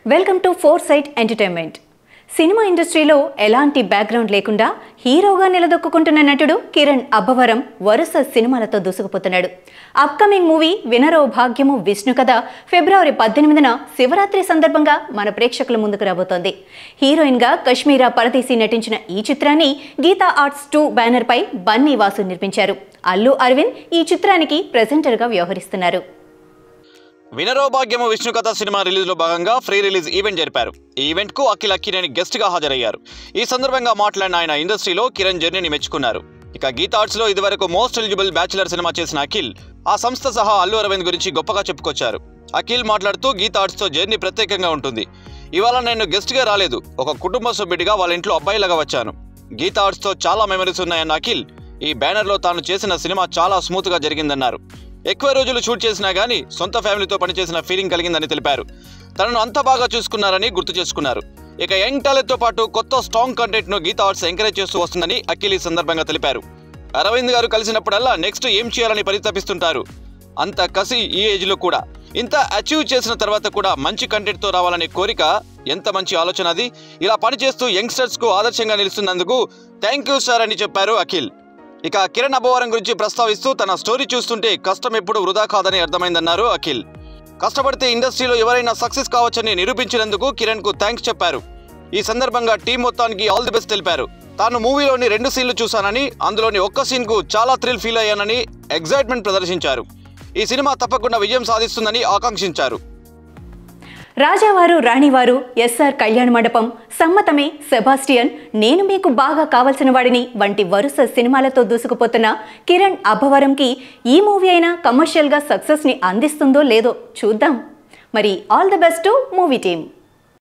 welcome to Foresight entertainment cinema ఇండస్ట్రీలో ఎలాంటి background లేకుండా హీరోగా నిలదొక్కుంటున్న నటుడు కిరణ్ అబ్బవరం వరుస సినిమాలతో దూసుకుపోతున్నాడు అప్కమింగ్ మూవీ వినరో భాగ్యము విష్ణు కథ ఫిబ్రవరి పద్దెనిమిదిన శివరాత్రి సందర్భంగా మన ప్రేక్షకుల ముందుకు రాబోతోంది హీరోయిన్గా కశ్మీరా పరదేశి నటించిన ఈ చిత్రాన్ని గీతా ఆర్ట్స్ టూ బ్యానర్పై బన్నీ వాసు నిర్మించారు అల్లు అరవింద్ ఈ చిత్రానికి ప్రెజెంటర్గా వ్యవహరిస్తున్నారు వినరో భాగ్యము విష్ణు కథ సినిమా రిలీజ్ లో భాగంగా ఫ్రీ రిలీజ్ ఈవెంట్ జరిపారు ఈ ఈవెంట్ కు అఖిల్ అక్కినేని గెస్ట్ గా హాజరయ్యారు ఈ సందర్భంగా మాట్లాడిన ఆయన ఇండస్ట్రీలో కిరణ్ జర్నీని మెచ్చుకున్నారు ఇక గీతా ఆర్ట్స్ లో ఇదివరకు మోస్ట్ ఎలిజిబుల్ బ్యాచులర్ సినిమా చేసిన అఖిల్ ఆ సంస్థ సహా అల్లు అరవింద్ గురించి గొప్పగా చెప్పుకొచ్చారు అఖిల్ మాట్లాడుతూ గీతా ఆర్ట్స్ తో జర్నీ ప్రత్యేకంగా ఉంటుంది ఇవాళ నేను గెస్ట్ గా రాలేదు ఒక కుటుంబ సభ్యుడిగా వాళ్ళ ఇంట్లో అబ్బాయిలాగా వచ్చాను గీతా ఆర్ట్స్ తో చాలా మెమరీస్ ఉన్నాయన్న అఖిల్ ఈ బ్యానర్ లో తాను చేసిన సినిమా చాలా స్మూత్ గా జరిగిందన్నారు ఎక్కువ రోజులు షూట్ చేసినా గానీ సొంత ఫ్యామిలీతో పనిచేసిన ఫీలింగ్ కలిగిందని తెలిపారు తనను అంత బాగా చూసుకున్నారని గుర్తు చేసుకున్నారు ఇక యంగ్ టాలెంట్ తో పాటు కొత్త స్ట్రాంగ్ కంటెంట్ ను గీతా ఆర్ట్స్ ఎంకరేజ్ చేస్తూ వస్తుందని అఖిల్ ఈ సందర్భంగా తెలిపారు అరవింద్ గారు కలిసినప్పుడల్లా నెక్స్ట్ ఏం చేయాలని పరితపిస్తుంటారు అంత కసి ఈ ఏజ్ లో కూడా ఇంత అచీవ్ చేసిన తర్వాత కూడా మంచి కంటెంట్ తో రావాలనే కోరిక ఎంత మంచి ఆలోచన అది ఇలా పనిచేస్తూ యంగ్స్టర్స్ కు ఆదర్శంగా నిలుస్తున్నందుకు థ్యాంక్ యూ సార్ అని చెప్పారు అఖిల్ ఇక కిరణ్ అబ్బవరం గురించి ప్రస్తావిస్తూ తన స్టోరీ చూస్తుంటే కష్టం ఎప్పుడు వృధా కాదని అర్థమైందన్నారు అఖిల్ కష్టపడితే ఇండస్ట్రీలో ఎవరైనా సక్సెస్ కావచ్చని నిరూపించినందుకు కిరణ్ కు థ్యాంక్స్ చెప్పారు ఈ సందర్భంగా టీం మొత్తానికి ఆల్ ది బెస్ట్ తెలిపారు తాను మూవీలోని రెండు సీన్లు చూశానని అందులోని ఒక్క సీన్ కు చాలా థ్రిల్ ఫీల్ అయ్యానని ఎగ్జైట్మెంట్ ప్రదర్శించారు ఈ సినిమా తప్పకుండా విజయం సాధిస్తుందని ఆకాంక్షించారు రాజావారు రాణివారు ఎస్ఆర్ కళ్యాణ మండపం సమ్మతమే సెబాస్టియన్ నేను మీకు బాగా కావలసిన వాడిని వంటి వరుస సినిమాలతో దూసుకుపోతున్న కిరణ్ అబ్బవరంకి ఈ మూవీ అయినా కమర్షియల్గా సక్సెస్ని అందిస్తుందో లేదో చూద్దాం మరి all the best to movie team